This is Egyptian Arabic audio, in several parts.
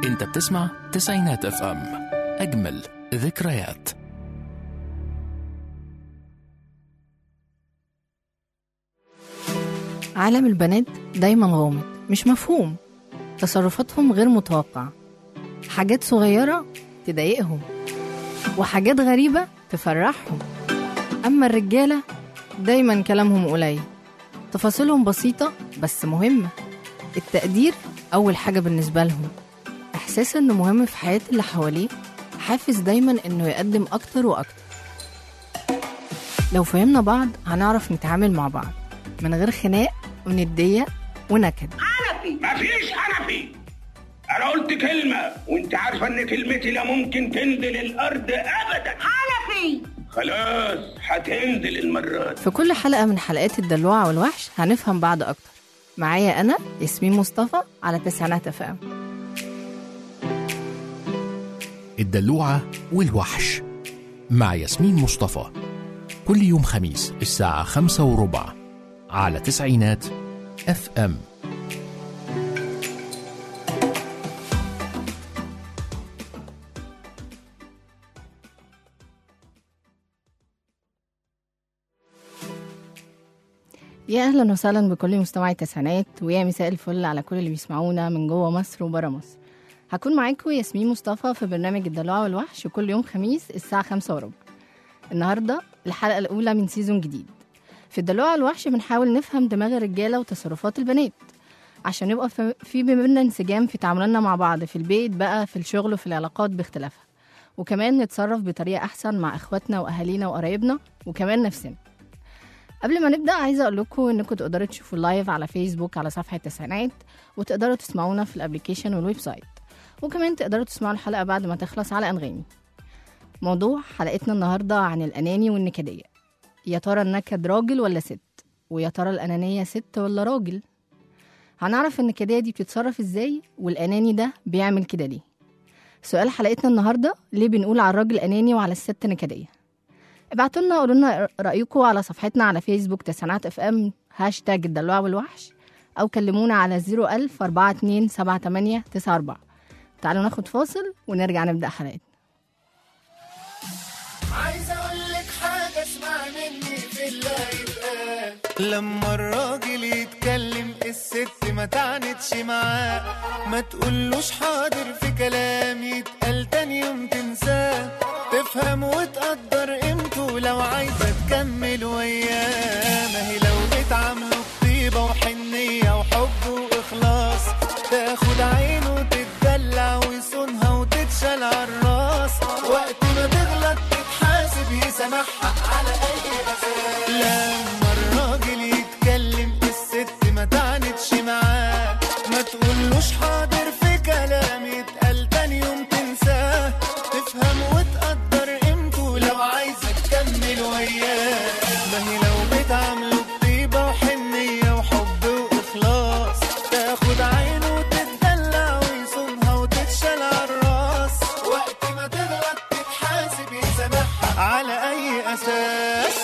انت بتسمع تسعينات اف ام اجمل ذكريات عالم البنات دايما غامض مش مفهوم تصرفاتهم غير متوقعة حاجات صغيرة تضايقهم وحاجات غريبة تفرحهم أما الرجالة دايما كلامهم قليل تفاصيلهم بسيطة بس مهمة التقدير أول حاجة بالنسبة لهم إحساس إنه مهم في حياة اللي حواليه حافز دايما إنه يقدم أكتر وأكتر لو فهمنا بعض هنعرف نتعامل مع بعض من غير خناق وندية ونكد مفيش حنفي انا قلت كلمة وانت عارفة ان كلمتي لا ممكن تنزل الارض ابدا حنفي خلاص هتنزل المرة دي في كل حلقة من حلقات الدلوعة والوحش هنفهم بعض أكتر معايا أنا ياسمين مصطفى على تسعينات اف ام الدلوعة والوحش مع ياسمين مصطفى كل يوم خميس الساعة خمسة وربع على تسعينات اف ام يا أهلا وسهلا بكل مستمعي التسعينات ويا مساء الفل على كل اللي بيسمعونا من جوه مصر وبره مصر هكون معاكم ياسمين مصطفى في برنامج الدلوعة والوحش كل يوم خميس الساعة خمسة وربع النهاردة الحلقة الأولى من سيزون جديد في الدلوعة والوحش بنحاول نفهم دماغ الرجالة وتصرفات البنات عشان يبقى في- في بينا انسجام في تعاملنا مع بعض في البيت بقى في الشغل وفي العلاقات باختلافها وكمان نتصرف بطريقة أحسن مع إخواتنا وأهالينا وقرايبنا وكمان نفسنا قبل ما نبدا عايزه اقول لكم انكم تقدروا تشوفوا اللايف على فيسبوك على صفحه التسعينات وتقدروا تسمعونا في الابليكيشن والويب سايت وكمان تقدروا تسمعوا الحلقه بعد ما تخلص على انغامي موضوع حلقتنا النهارده عن الاناني والنكديه يا ترى النكد راجل ولا ست ويا ترى الانانيه ست ولا راجل هنعرف النكديه دي بتتصرف ازاي والاناني ده بيعمل كده ليه سؤال حلقتنا النهارده ليه بنقول على الراجل اناني وعلى الست نكديه ابعتوا لنا قولوا لنا رايكم على صفحتنا على فيسبوك تسعينات اف ام هاشتاج الدلوع والوحش او كلمونا على 01000 42 78 94 تعالوا ناخد فاصل ونرجع نبدا حلقتنا عايز اقول لك حاجه اسمع مني في الله يتقال لما الراجل يتكلم الست ما تعنتش معاه ما تقولوش حاضر في كلام يتقال تاني يوم تنساه تفهم وتقدر قيمته لو عايزه تكمل وياه ما هي لو بتعامله بطيبه وحنيه وحب واخلاص تاخد عينه تتدلع ويصونها وتتشال عالراس وقت ما تغلط تتحاسب يسامحها على اي اساس لما الراجل يتكلم الست ما تعنتش معاه ما تقولوش حاضر في كلام يتقال تاني يوم تنساه تفهم وتقدر قيمته لو عايزه تكمل وياه ما هي لو بتعامله بطيبه وحنيه وحب واخلاص تاخد عينه وتتدلع ويصونها وتتشال عالراس وقت ما تغلط تتحاسب يسامحها على اي اساس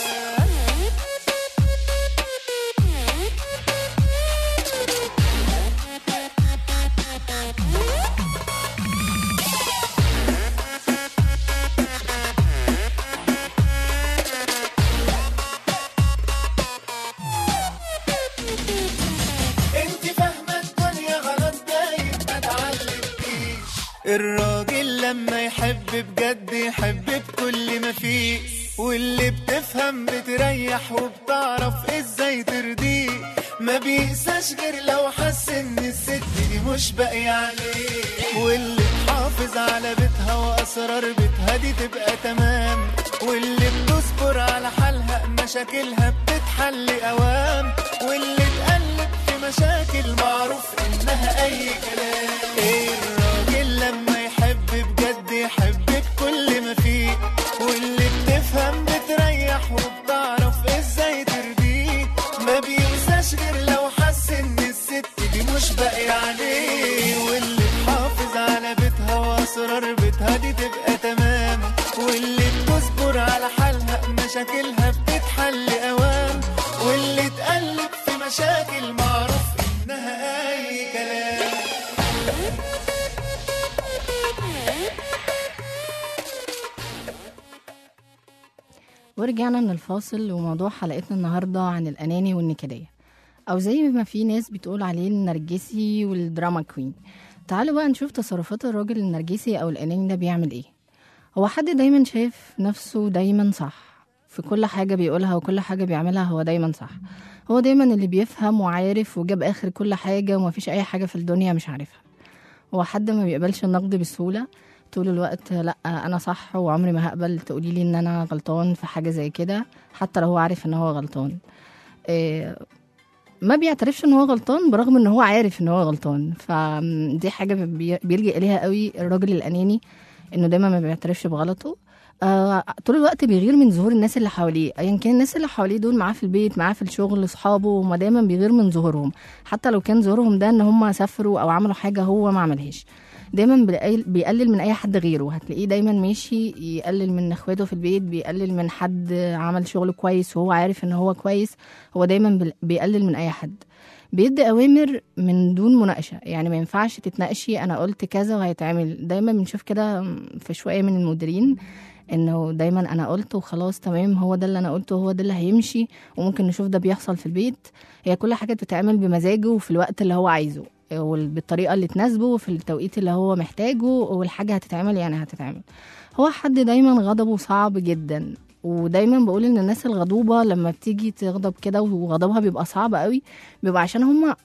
انت فاهمه الدنيا غلط دايب ما تعلمتيش الراجل لما يحب بجد يحب بكل ما فيه واللي بتفهم بتريح وبتعرف ازاي ترضيه ما بيقساش غير لو حس ان الست دي مش باقية عليه واللي تحافظ على بيتها واسرار بيتها دي تبقى تمام واللي بتصبر على حالها مشاكلها بتتحل اوام واللي تقلب في مشاكل معروف انها اي كلام ايه الراجل لما يحب بجد يحب بكل ما فيه واللي بتفهم بتريح وبتعرف ازاي ترضيه ما بينساش غير لو حس ان الست دي مش باقي عليه واللي تحافظ على بيتها واسرار بيتها دي تبقى تمام واللي بتصبر على حالها مشاكلها بتتحل اوام واللي تقلب في مشاكل معروف انها اي كلام ورجعنا من الفاصل وموضوع حلقتنا النهاردة عن الأناني والنكدية أو زي ما في ناس بتقول عليه النرجسي والدراما كوين تعالوا بقى نشوف تصرفات الراجل النرجسي أو الأناني ده بيعمل إيه هو حد دايما شايف نفسه دايما صح في كل حاجة بيقولها وكل حاجة بيعملها هو دايما صح هو دايما اللي بيفهم وعارف وجاب آخر كل حاجة ومفيش أي حاجة في الدنيا مش عارفها هو حد ما بيقبلش النقد بسهولة طول الوقت لا انا صح وعمري ما هقبل تقولي لي ان انا غلطان في حاجه زي كده حتى لو هو عارف ان هو غلطان إيه ما بيعترفش ان هو غلطان برغم ان هو عارف ان هو غلطان فدي حاجه بي- بيلجئ اليها قوي الراجل الاناني انه دايما ما بيعترفش بغلطه آه طول الوقت بيغير من ظهور الناس اللي حواليه ايا كان الناس اللي حواليه دول معاه في البيت معاه في الشغل اصحابه هما دايما بيغير من ظهورهم حتى لو كان ظهورهم ده ان هم سافروا او عملوا حاجه هو ما عملهاش دايما بيقل- بيقلل من اي حد غيره هتلاقيه دايما ماشي يقلل من اخواته في البيت بيقلل من حد عمل شغل كويس وهو عارف ان هو كويس هو دايما بال- بيقلل من اي حد بيدي اوامر من دون مناقشه يعني ما ينفعش تتناقشي انا قلت كذا وهيتعمل دايما بنشوف كده في شويه من المديرين انه دايما انا قلت وخلاص تمام هو ده اللي انا قلته هو ده اللي هيمشي وممكن نشوف ده بيحصل في البيت هي كل حاجه بتتعمل بمزاجه وفي الوقت اللي هو عايزه وبالطريقه اللي تناسبه وفي التوقيت اللي هو محتاجه والحاجه هتتعمل يعني هتتعمل هو حد دايما غضبه صعب جدا ودايما بقول ان الناس الغضوبه لما بتيجي تغضب كده وغضبها بيبقى صعب قوي بيبقى عشان هم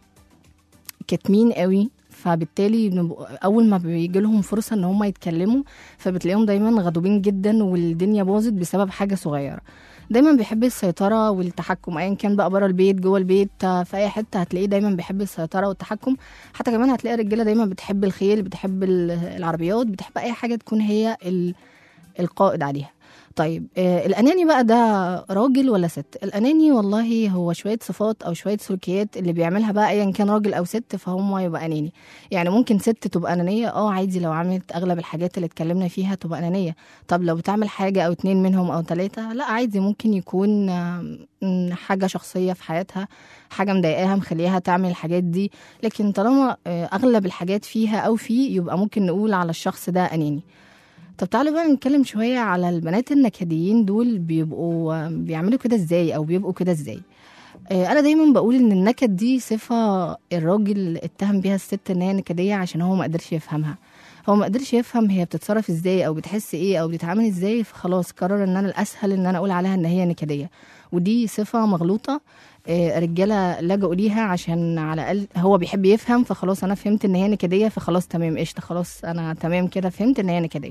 كاتمين قوي فبالتالي بنبقى- اول ما بيجي لهم فرصه ان هم يتكلموا فبتلاقيهم دايما غضوبين جدا والدنيا باظت بسبب حاجه صغيره دايما بيحب السيطره والتحكم ايا كان بقى بره البيت جوه البيت آه، في اي حته هتلاقيه دايما بيحب السيطره والتحكم حتى كمان هتلاقي الرجاله دايما بتحب الخيل بتحب ال- العربيات بتحب اي حاجه تكون هي ال- القائد عليها طيب آه الاناني بقى ده راجل ولا ست الاناني والله هو شويه صفات او شويه سلوكيات اللي بيعملها بقى ايا كان راجل او ست فهم يبقى اناني يعني ممكن ست تبقى انانيه اه عادي لو عملت اغلب الحاجات اللي اتكلمنا فيها تبقى انانيه طب لو بتعمل حاجه او اتنين منهم او ثلاثه لا عادي ممكن يكون آم، م، حاجه شخصيه في حياتها حاجه مضايقاها مخليها تعمل الحاجات دي لكن طالما آه، اغلب الحاجات فيها او فيه يبقى ممكن نقول على الشخص ده اناني طب تعالوا بقى نتكلم شوية على البنات النكديين دول بيبقوا بيعملوا كده ازاي او بيبقوا كده ازاي آه، انا دايما بقول ان النكد دي صفة الراجل اتهم بيها الست ان هي نكدية عشان هو ما قدرش يفهمها هو ما قدرش يفهم هي بتتصرف ازاي او بتحس ايه او بتتعامل ازاي فخلاص قرر ان انا الاسهل ان انا اقول عليها ان هي نكدية ودي صفة مغلوطة آه، رجالة لجأوا ليها عشان على الأقل هو بيحب يفهم فخلاص أنا فهمت إن هي نكدية فخلاص تمام قشطة خلاص أنا تمام كده فهمت إن هي نكدية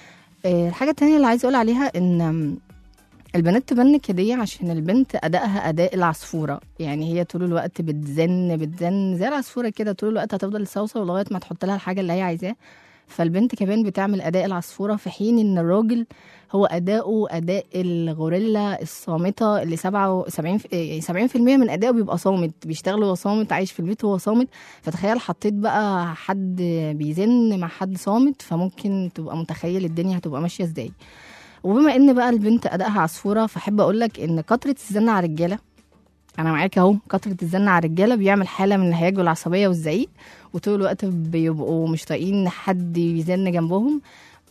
آه، الحاجة التانية اللي عايزة أقول عليها إن آم، البنات تبان نكدية عشان البنت أدائها أداء العصفورة يعني هي طول الوقت بتزن بتزن زي العصفورة كده طول الوقت هتفضل تصوصو لغاية ما تحط لها الحاجة اللي هي عايزاه فالبنت كمان بتعمل أداء العصفورة في حين إن الراجل هو أداؤه أداء الغوريلا الصامتة اللي سبعة وسبعين سبعين في المية من أدائه بيبقى صامت بيشتغل وهو صامت عايش في البيت وهو صامت فتخيل حطيت بقى حد بيزن مع حد صامت فممكن تبقى متخيل الدنيا هتبقى ماشية ازاي وبما ان بقى البنت ادائها عصفوره فاحب اقول لك ان كتره الزن على الرجاله انا معاك اهو كتره الزن على الرجاله بيعمل حاله من الهياج والعصبيه والزعيق وطول الوقت بيبقوا مش طايقين حد يزن جنبهم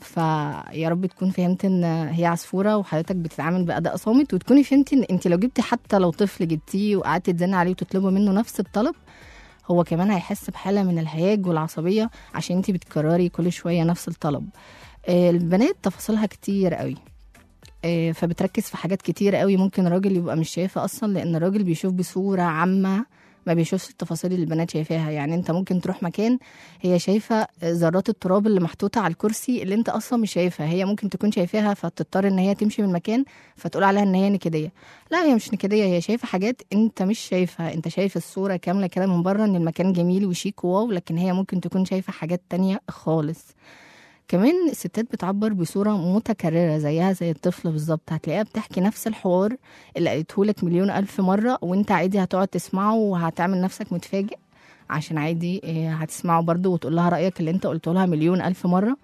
فيا رب تكون فهمت ان هي عصفوره وحضرتك بتتعامل باداء صامت وتكوني فهمتي ان انت لو جبتي حتى لو طفل جبتيه وقعدتي تزن عليه وتطلبي منه نفس الطلب هو كمان هيحس بحاله من الهياج والعصبيه عشان انت بتكرري كل شويه نفس الطلب آه، البنات تفاصيلها كتير قوي آه، فبتركز في حاجات كتير قوي ممكن الراجل يبقى مش شايفها اصلا لان الراجل بيشوف بصوره عامه ما بيشوفش التفاصيل اللي البنات شايفاها يعني انت ممكن تروح مكان هي شايفه ذرات التراب اللي محطوطه على الكرسي اللي انت اصلا مش شايفها هي ممكن تكون شايفاها فتضطر ان هي تمشي من المكان فتقول عليها ان هي نكديه لا هي مش نكديه هي شايفه حاجات انت مش شايفها انت شايف الصوره كامله كده من بره ان المكان جميل وشيك وواو لكن هي ممكن تكون شايفه حاجات تانية خالص كمان الستات بتعبر بصورة متكررة زيها زي الطفل بالظبط هتلاقيها بتحكي نفس الحوار اللي قالته لك مليون ألف مرة وانت عادي هتقعد تسمعه وهتعمل نفسك متفاجئ عشان عادي إيه، هتسمعه برضه وتقول لها رأيك اللي انت قلته لها مليون ألف مرة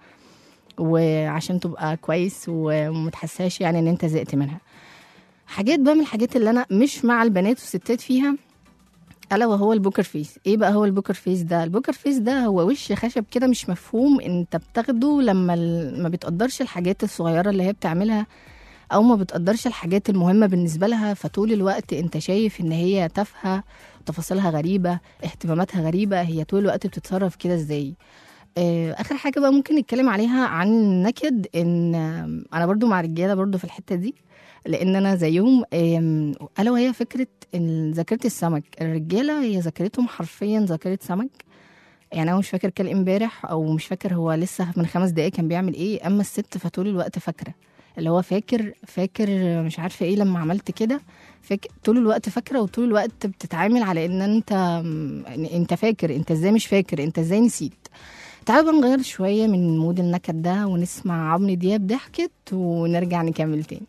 وعشان تبقى كويس ومتحساش يعني ان انت زهقت منها حاجات بقى من الحاجات اللي انا مش مع البنات والستات فيها الا وهو البوكر فيس ايه بقى هو البوكر فيس ده البوكر فيس ده هو وش خشب كده مش مفهوم انت بتاخده لما ال- ما بتقدرش الحاجات الصغيره اللي هي بتعملها او ما بتقدرش الحاجات المهمه بالنسبه لها فطول الوقت انت شايف ان هي تافهه تفاصيلها غريبه اهتماماتها غريبه هي طول الوقت بتتصرف كده ازاي آه، اخر حاجه بقى ممكن نتكلم عليها عن النكد ان آم، انا برضو مع رجاله برضو في الحته دي لان انا زيهم آم، الا وهي فكره إن ذاكره السمك الرجاله هي ذاكرتهم حرفيا ذاكره سمك يعني انا مش فاكر كان امبارح او مش فاكر هو لسه من خمس دقايق كان بيعمل ايه اما الست فطول الوقت فاكره اللي هو فاكر فاكر مش عارفه ايه لما عملت كده فاكر طول الوقت فاكره وطول الوقت بتتعامل على ان انت انت فاكر انت ازاي مش فاكر انت ازاي نسيت تعالوا بقى نغير شويه من مود النكد ده ونسمع عمرو دياب ضحكت ونرجع نكمل تاني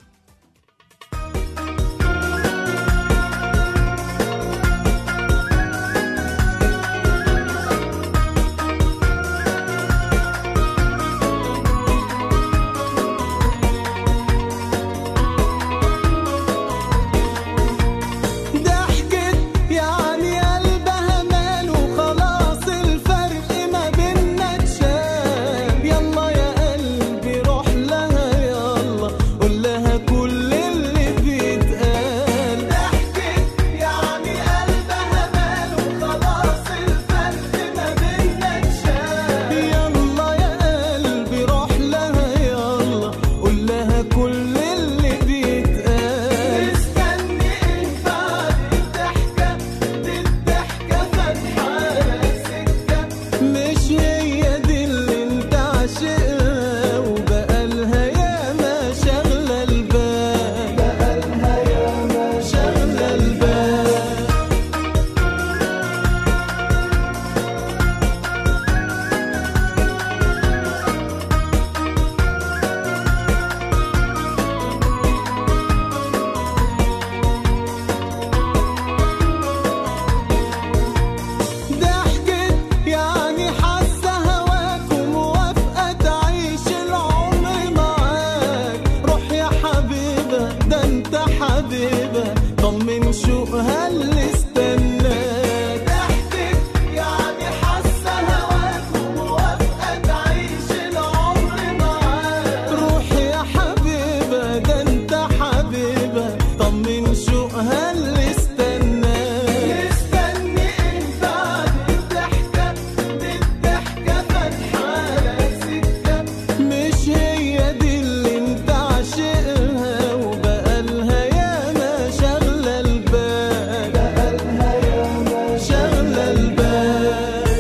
ضحكت يعني قلبها ماله خلاص الفرق ما بينا اتشاف يلا يا قلبي روح لها يلا قول لها كل اللي بيتقال ضحكت يعني قلبها ماله خلاص الفرق ما بينا اتشاف يلا يا قلبي روح لها يلا قول لها كل اللي بيتقال استني بعد الضحكة دي الضحكة فاتحة سكة مش هي دي اللي انت عاشقها وبقالها ياما شغلة البال بقالها ياما شغلة البال ضحكت يعني حاسة هواك وموافقة تعيش العمر معاك روح يا حبيبة ده انت حبيبة طمن شوقها اللي استناك ضحكت يعني حاسة هواك وموافقة تعيش العمر معاك روح يا حبيبة ده انت حبيبة طمن شوقها اللي استناك استني انت بعد الضحكة دي الضحكة فاتحة سكة مش هي دي اللي انت عاشقها وبقالها ياما شغلة البال بقالها ياما شغلة البال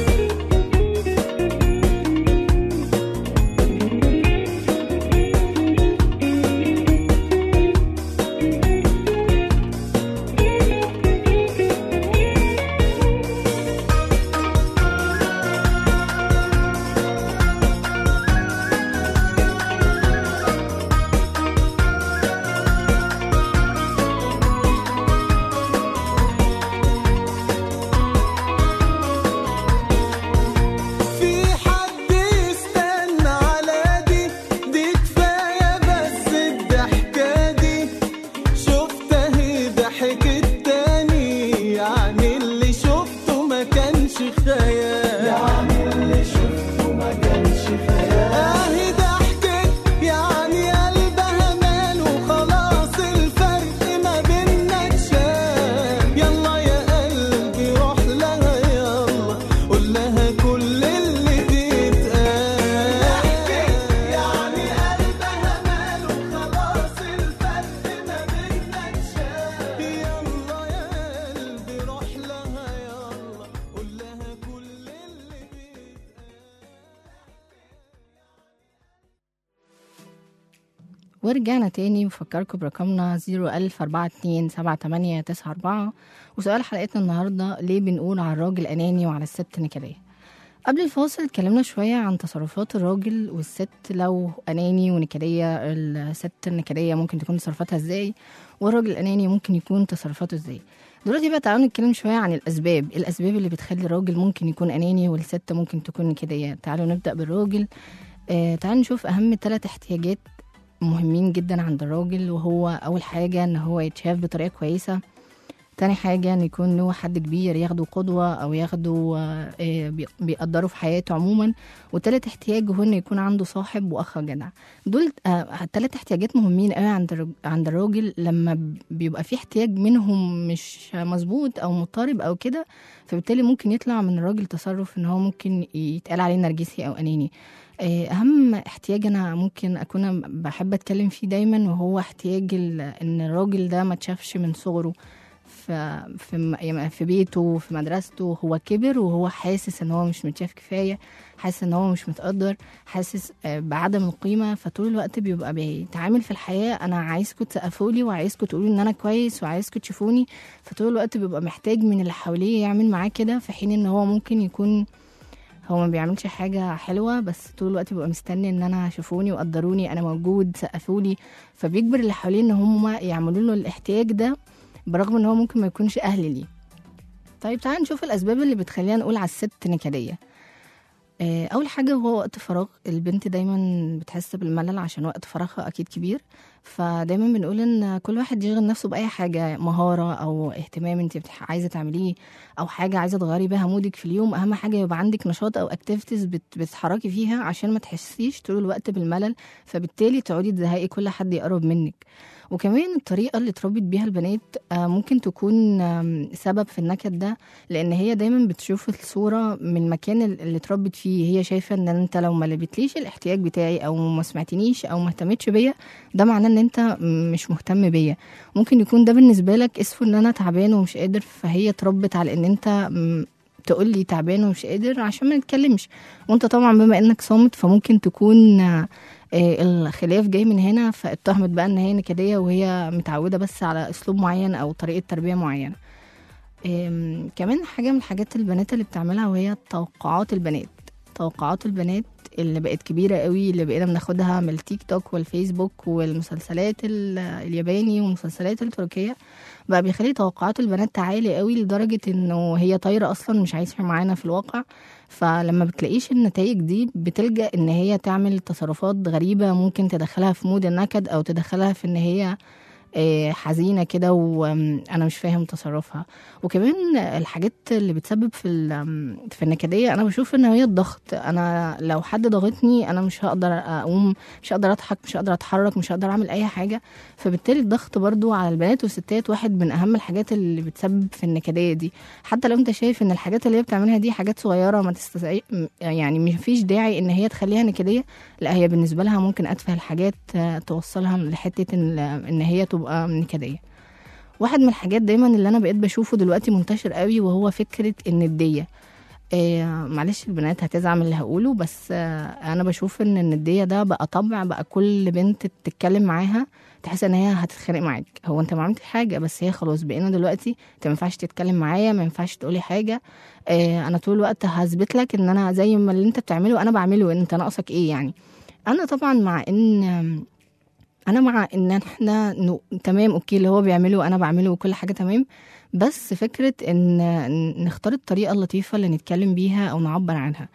في حد يستنى على دي دي كفاية بس الضحكة دي شفت اهي ضحكت تاني يعني اللي شفته ما كانش خيال يعني اللي شفته ما كانش خيال اهي ضحكت يعني قلبها ماله خلاص الفرق ما بينا اتشاف يلا يا قلبي روح لها يلا قول لها كل اللي بيتقال يعني قلبها ماله خلاص الفرق ما بينا اتشاف يلا يا قلبي روح لها يلا قول لها كل اللي بيتقال ورجعنا تاني بفكركم برقمنا 010427894 وسؤال حلقتنا النهاردة ليه بنقول على الراجل أناني وعلى الست نكدية قبل الفاصل اتكلمنا شوية عن تصرفات الراجل والست لو أناني ونكدية الست النكدية ممكن تكون تصرفاتها ازاي والراجل الأناني ممكن يكون تصرفاته ازاي دلوقتي بقى تعالوا نتكلم شوية عن الأسباب الأسباب اللي بتخلي الراجل ممكن يكون أناني والست ممكن تكون نكدية تعالوا نبدأ بالراجل آه تعالوا نشوف أهم ثلاث احتياجات مهمين جدا عند الراجل وهو أول حاجة إن هو يتشاف بطريقة كويسة تاني حاجة ان يكون له حد كبير ياخده قدوة او ياخده آه، آه، بي- بيقدره في حياته عموما وتالت احتياج هو انه يكون عنده صاحب واخ جدع دول آه، تلات احتياجات مهمين قوي عند الرج- عند الراجل لما ب- بيبقى في احتياج منهم مش مظبوط او مضطرب او كده فبالتالي ممكن يطلع من الراجل تصرف ان هو ممكن يتقال عليه نرجسي او اناني آه، اهم احتياج انا ممكن اكون بحب اتكلم فيه دايما وهو احتياج ال- ان الراجل ده ما تشافش من صغره في في م- يعني في بيته في مدرسته هو كبر وهو حاسس ان هو مش متشاف كفايه حاسس ان هو مش متقدر حاسس آه، بعدم القيمه فطول الوقت بيبقى بيتعامل في الحياه انا عايزكم تسقفوا لي وعايزكم تقولوا ان انا كويس وعايزكم تشوفوني فطول الوقت بيبقى محتاج من اللي حواليه يعمل معاه كده في حين ان هو ممكن يكون هو ما بيعملش حاجة حلوة بس طول الوقت بيبقى مستني ان انا شوفوني وقدروني انا موجود سقفولي فبيجبر اللي حواليه ان هم يعملوا له الاحتياج ده برغم ان هو ممكن ما يكونش اهل ليه طيب تعال نشوف الاسباب اللي بتخلينا نقول على الست نكدية آه، اول حاجة هو وقت فراغ البنت دايما بتحس بالملل عشان وقت فراغها اكيد كبير فدايما بنقول ان كل واحد يشغل نفسه باي حاجة مهارة او اهتمام انت بتح- عايزة تعمليه او حاجه عايزه تغيري بيها مودك في اليوم اهم حاجه يبقى عندك نشاط او اكتيفيتيز بتتحركي فيها عشان ما تحسيش طول الوقت بالملل فبالتالي تقعدي تزهقي كل حد يقرب منك وكمان الطريقه اللي اتربت بيها البنات آه، ممكن تكون آم، سبب في النكد ده لان هي دايما بتشوف الصوره من المكان ال- اللي اتربت فيه هي شايفه ان انت لو ما لبيتليش الاحتياج بتاعي او ما سمعتنيش او ما اهتمتش بيا ده معناه ان انت مش مهتم بيا ممكن يكون ده بالنسبه لك اسمه ان انا تعبان ومش قادر فهي اتربت على ان انت م، تقول لي تعبان ومش قادر عشان ما نتكلمش وانت طبعا بما انك صامت فممكن تكون آه، آه، الخلاف جاي من هنا فاتهمت بقى ان هي نكديه وهي متعوده بس على اسلوب معين او طريقه تربيه معينه آم، كمان حاجه من الحاجات البنات اللي بتعملها وهي توقعات البنات توقعات البنات اللي بقت كبيرة قوي اللي بقينا بناخدها من التيك توك والفيسبوك والمسلسلات ال- الياباني والمسلسلات التركية بقى بيخلي توقعات البنات عالية قوي لدرجة انه هي طايرة اصلا مش عايشة معانا في الواقع فلما بتلاقيش النتائج دي بتلجأ ان هي تعمل تصرفات غريبة ممكن تدخلها في مود النكد او تدخلها في ان هي آه، حزينة كده وأنا مش فاهم تصرفها وكمان الحاجات اللي بتسبب في ال- في النكدية أنا بشوف إن هي الضغط أنا لو حد ضغطني أنا مش هقدر أقوم مش هقدر أضحك مش هقدر أتحرك مش هقدر أعمل أي حاجة فبالتالي الضغط برضو على البنات والستات واحد من أهم الحاجات اللي بتسبب في النكدية دي حتى لو أنت شايف إن الحاجات اللي هي بتعملها دي حاجات صغيرة ما تستسعي يعني مفيش داعي إن هي تخليها نكدية لا هي بالنسبة لها ممكن أتفه الحاجات آه، توصلها لحتة إن إن هي تبقى نكدية واحد من الحاجات دايما اللي انا بقيت بشوفه دلوقتي منتشر قوي وهو فكره النديه آه معلش البنات هتزعل من اللي هقوله بس آه انا بشوف ان النديه ده بقى طبع بقى كل بنت تتكلم معاها تحس ان هي هتتخانق معاك هو انت ما عملتش حاجه بس هي خلاص بقينا دلوقتي انت ما ينفعش تتكلم معايا ما ينفعش تقولي حاجه آه انا طول الوقت هثبت لك ان انا زي ما اللي انت بتعمله انا بعمله انت ناقصك ايه يعني انا طبعا مع ان آم، انا مع ان احنا ن... تمام اوكي اللي هو بيعمله انا بعمله وكل حاجه تمام بس فكره ان إن نختار الطريقه اللطيفه اللي نتكلم بيها او نعبر عنها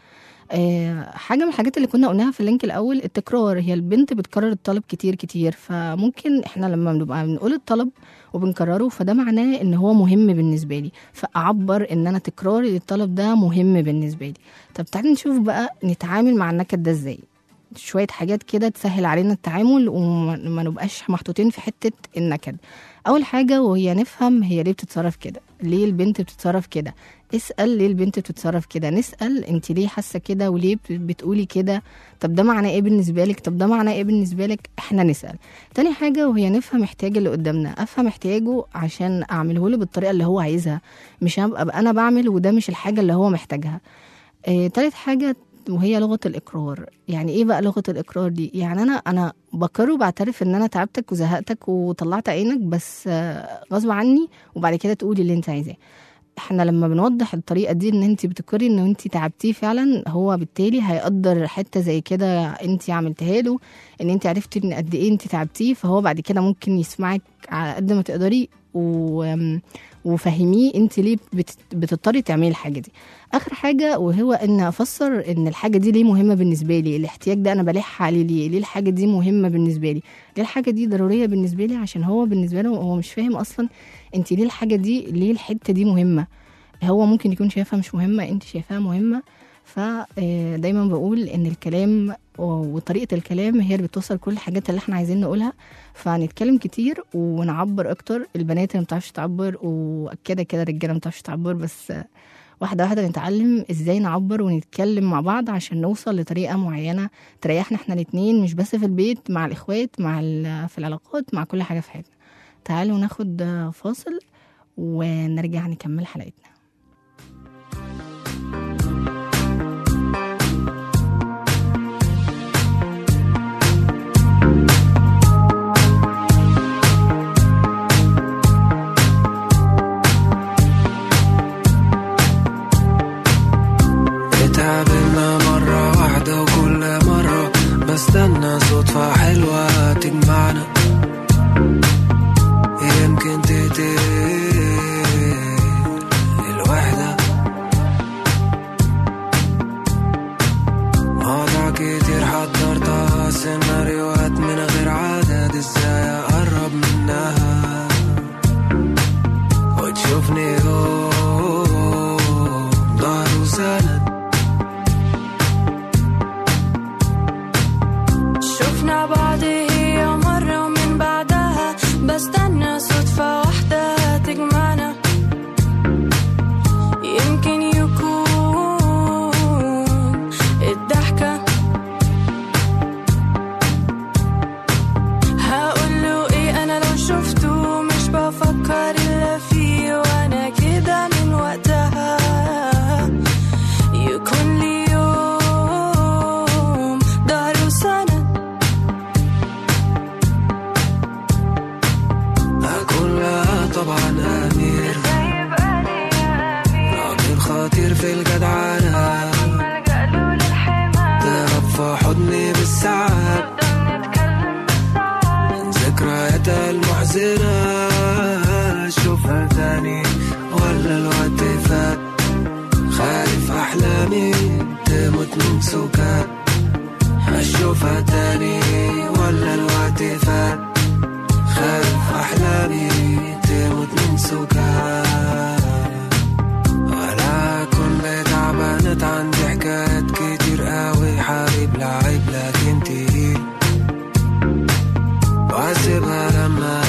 آه، حاجه من الحاجات اللي كنا قلناها في اللينك الاول التكرار هي البنت بتكرر الطلب كتير كتير فممكن احنا لما بنبقى بنقول الطلب وبنكرره فده معناه ان هو مهم بالنسبه لي فاعبر ان انا تكراري للطلب ده مهم بالنسبه لي طب تعالي نشوف بقى نتعامل مع النكد ده ازاي شويه حاجات كده تسهل علينا التعامل وما نبقاش محطوطين في حته النكد اول حاجه وهي نفهم هي ليه بتتصرف كده ليه البنت بتتصرف كده اسال ليه البنت بتتصرف كده نسال انت ليه حاسه كده وليه بت- بتقولي كده طب ده معناه ايه بالنسبه لك طب ده معناه ايه بالنسبه لك احنا نسال تاني حاجه وهي نفهم احتياج اللي قدامنا افهم احتياجه عشان اعمله له بالطريقه اللي هو عايزها مش هبقى أبقى انا بعمل وده مش الحاجه اللي هو محتاجها آه، تالت حاجة وهي لغة الإقرار يعني إيه بقى لغة الإقرار دي يعني أنا أنا بقر وبعترف إن أنا تعبتك وزهقتك وطلعت عينك بس آه، غصب عني وبعد كده تقولي اللي أنت عايزاه احنا لما بنوضح الطريقه دي ان انت بتقري ان انت تعبتيه فعلا هو بالتالي هيقدر حته زي كده انت عملتها له ان انت عرفتي ان قد ايه انت تعبتيه فهو بعد كده ممكن يسمعك على قد ما تقدري و... وفهميه انت ليه بت... بتضطري تعملي الحاجه دي اخر حاجه وهو ان افسر ان الحاجه دي ليه مهمه بالنسبه لي الاحتياج ده انا بلح عليه ليه ليه الحاجه دي مهمه بالنسبه لي ليه الحاجه دي ضروريه بالنسبه لي عشان هو بالنسبه له هو مش فاهم اصلا انت ليه الحاجه دي ليه الحته دي مهمه هو ممكن يكون شايفها مش مهمه انت شايفاها مهمه فدايما بقول ان الكلام وطريقه الكلام هي اللي بتوصل كل الحاجات اللي احنا عايزين نقولها فنتكلم كتير ونعبر اكتر البنات اللي متعرفش تعبر وكده كده الرجاله متعرفش تعبر بس واحده واحده نتعلم ازاي نعبر ونتكلم مع بعض عشان نوصل لطريقه معينه تريحنا احنا الاتنين مش بس في البيت مع الاخوات مع ال- في العلاقات مع كل حاجه في حياتنا تعالوا ناخد فاصل ونرجع نكمل حلقتنا اتقابلنا مرة واحدة وكل مرة بستنى صدفة حلوة تجمعنا يمكن تقتل الوحدة مواضيع كتير حضرتها سيناريوهات من غير عدد ازاي اقرب منها وتشوفني يوم ظهر وسند شفنا بعض هي مرة ومن بعدها بستنى صدفة واحدة تجمعنا يمكن يكون الضحكة هقوله ايه انا لو شفته مش بفكر الا فيه وانا كده من وقتها يكون لي يوم ظهر وسند أكون لها طبعا أمير راجل خطير في الجدعنة تهرب في حضني بالساعات من ذكرياتها المحزنة أشوفها تاني ولا الوقت فات خايف أحلامي تموت من سكات أشوفها تاني ولا الوقت فات خايف أحلامي تموت من سكات ولا أكون بتعبانة عندي حكايات كتير قوي حبيب لعيب لكن تقيل وأسيبها لما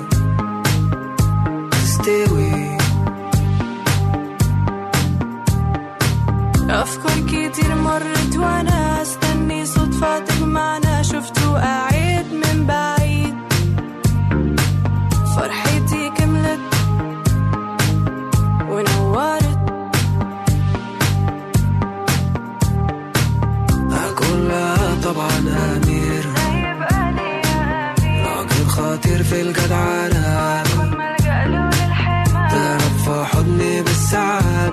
تستوي أفكار كتير مرت وأنا استني صدفة تجمعنا شفته قاعد من بعيد فرحتي كملت ونورت أكون لها طبعا أمير راجل خطير في الجدعنة تهرب في حضني بالساعات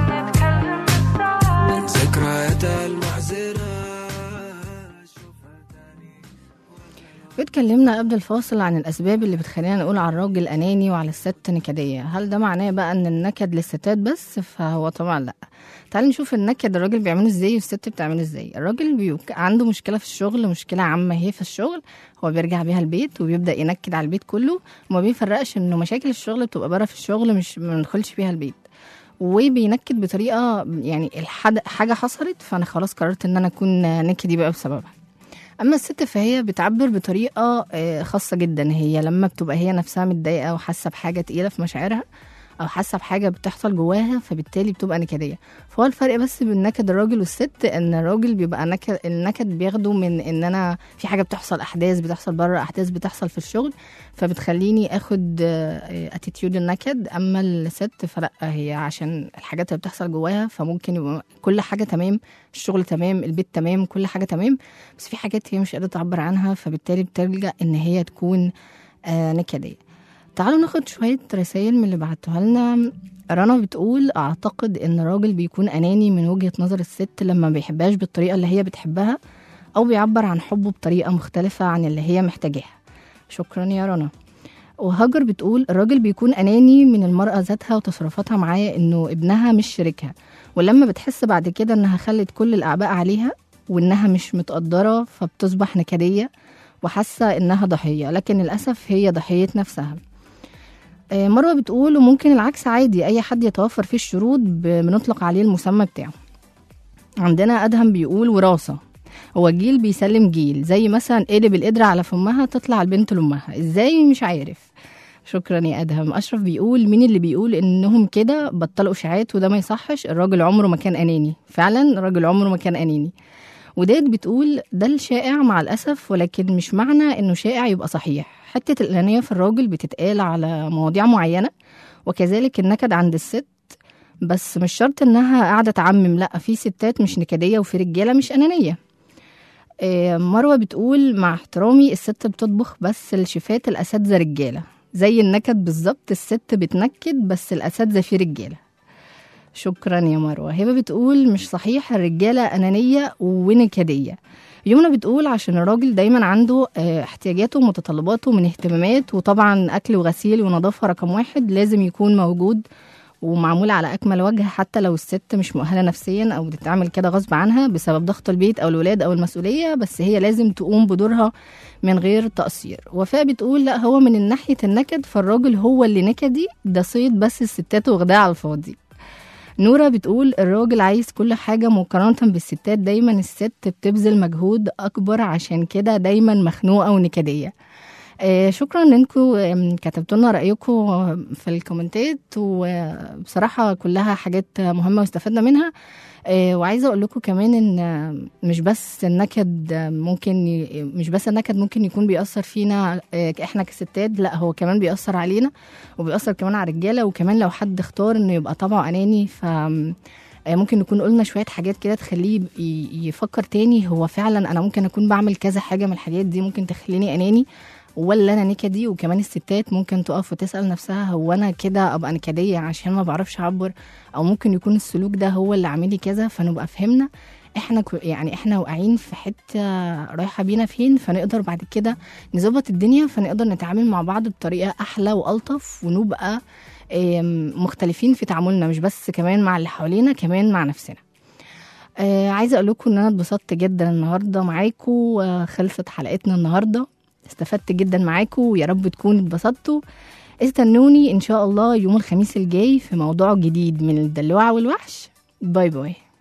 من ذكرياتها المحزنة أشوفها تاني اتكلمنا قبل الفاصل عن الأسباب اللي بتخلينا نقول على الراجل أناني وعلى الست نكدية هل ده معناه بقى أن النكد للستات بس فهو طبعا لأ تعالوا نشوف النكد الراجل بيعمله ازاي والست بتعمله ازاي الراجل بيك... عنده مشكلة في الشغل مشكلة عامة هي في الشغل هو بيرجع بيها البيت وبيبدأ ينكد على البيت كله وما بيفرقش انه مشاكل الشغل بتبقى بره في الشغل مش ما ندخلش بيها البيت وبينكد بطريقة يعني الحد... حاجة حصلت فأنا خلاص قررت إن أنا أكون نكدي بقى بسببها اما الست فهي بتعبر بطريقه آه، خاصه جدا هي لما بتبقى هي نفسها متضايقه وحاسه بحاجه تقيله في مشاعرها او حاسه بحاجه بتحصل جواها فبالتالي بتبقى نكديه فهو الفرق بس بين نكد الراجل والست ان الراجل بيبقى نكد النكد بياخده من ان انا في حاجه بتحصل احداث بتحصل بره احداث بتحصل في الشغل فبتخليني اخد اتيتيود النكد اما الست فلا هي عشان الحاجات اللي بتحصل جواها فممكن يبقى كل حاجه تمام الشغل تمام البيت تمام كل حاجه تمام بس في حاجات هي مش قادره تعبر عنها فبالتالي بتلجا ان هي تكون آه نكديه تعالوا ناخد شويه رسائل من اللي بعتوها لنا رنا بتقول اعتقد ان الراجل بيكون اناني من وجهه نظر الست لما ما بيحبهاش بالطريقه اللي هي بتحبها او بيعبر عن حبه بطريقه مختلفه عن اللي هي محتاجاها شكرا يا رنا وهاجر بتقول الراجل بيكون أناني من المرأة ذاتها وتصرفاتها معاه إنه ابنها مش شريكها ولما بتحس بعد كده إنها خلت كل الأعباء عليها وإنها مش متقدرة فبتصبح نكدية وحاسة إنها ضحية لكن للأسف هي ضحية نفسها آه، مروة بتقول وممكن العكس عادي أي حد يتوفر فيه الشروط ب- بنطلق عليه المسمى بتاعه عندنا أدهم بيقول وراثة هو جيل بيسلم جيل زي مثلا قلب القدرة على فمها تطلع البنت لأمها ازاي مش عارف شكرا يا أدهم أشرف بيقول مين اللي بيقول إنهم كده بطلوا إشاعات وده ما يصحش الراجل عمره ما كان أناني فعلا الراجل عمره ما كان أناني وداد بتقول ده الشائع مع الأسف ولكن مش معنى إنه شائع يبقى صحيح حتة الأنانية في الراجل بتتقال على مواضيع معينة وكذلك النكد عند الست بس مش شرط إنها قاعدة تعمم لأ في ستات مش نكدية وفي رجالة مش أنانية آه، مروة بتقول مع احترامي الست بتطبخ بس الشيفات الأساتذة رجالة زي النكد بالظبط الست بتنكد بس الأساتذة فيه رجالة شكرا يا مروة هبة بتقول مش صحيح الرجالة أنانية ونكدية يمنى بتقول عشان الراجل دايما عنده آه، احتياجاته ومتطلباته من اهتمامات وطبعا أكل وغسيل ونظافة رقم واحد لازم يكون موجود ومعمول على أكمل وجه حتى لو الست مش مؤهلة نفسيا أو بتتعمل كده غصب عنها بسبب ضغط البيت أو الولاد أو المسؤولية بس هي لازم تقوم بدورها من غير تقصير وفاء بتقول لا هو من ناحية النكد فالراجل هو اللي نكدي ده صيد بس الستات واخداه على الفاضي نورة بتقول الراجل عايز كل حاجة مقارنة بالستات دايما الست بتبذل مجهود أكبر عشان كده دايما مخنوقة ونكدية آه، شكرا انكم كتبتوا لنا رايكم في الكومنتات وبصراحه كلها حاجات مهمه واستفدنا منها آه، وعايزه اقول لكم كمان ان مش بس النكد ممكن ي- مش بس النكد ممكن يكون بيأثر فينا آه، احنا كستات لا هو كمان بيأثر علينا وبيأثر كمان على الرجاله وكمان لو حد اختار انه يبقى طبعه اناني ف آه، ممكن نكون قلنا شويه حاجات كده تخليه ي- يفكر تاني هو فعلا انا ممكن اكون بعمل كذا حاجه من الحاجات دي ممكن تخليني اناني ولا انا نكدي وكمان الستات ممكن تقف وتسال نفسها هو انا كده ابقى نكديه عشان ما بعرفش اعبر او ممكن يكون السلوك ده هو اللي عامل لي كذا فنبقى فهمنا احنا كو- يعني احنا واقعين في حته رايحه بينا فين فنقدر بعد كده نظبط الدنيا فنقدر نتعامل مع بعض بطريقه احلى والطف ونبقى آم، مختلفين في تعاملنا مش بس كمان مع اللي حوالينا كمان مع نفسنا آه عايزه اقول لكم ان انا اتبسطت جدا النهارده معاكم آه خلصت حلقتنا النهارده استفدت جدا معاكم ويا رب تكونوا اتبسطتوا استنوني ان شاء الله يوم الخميس الجاي في موضوع جديد من الدلوعه والوحش باي باي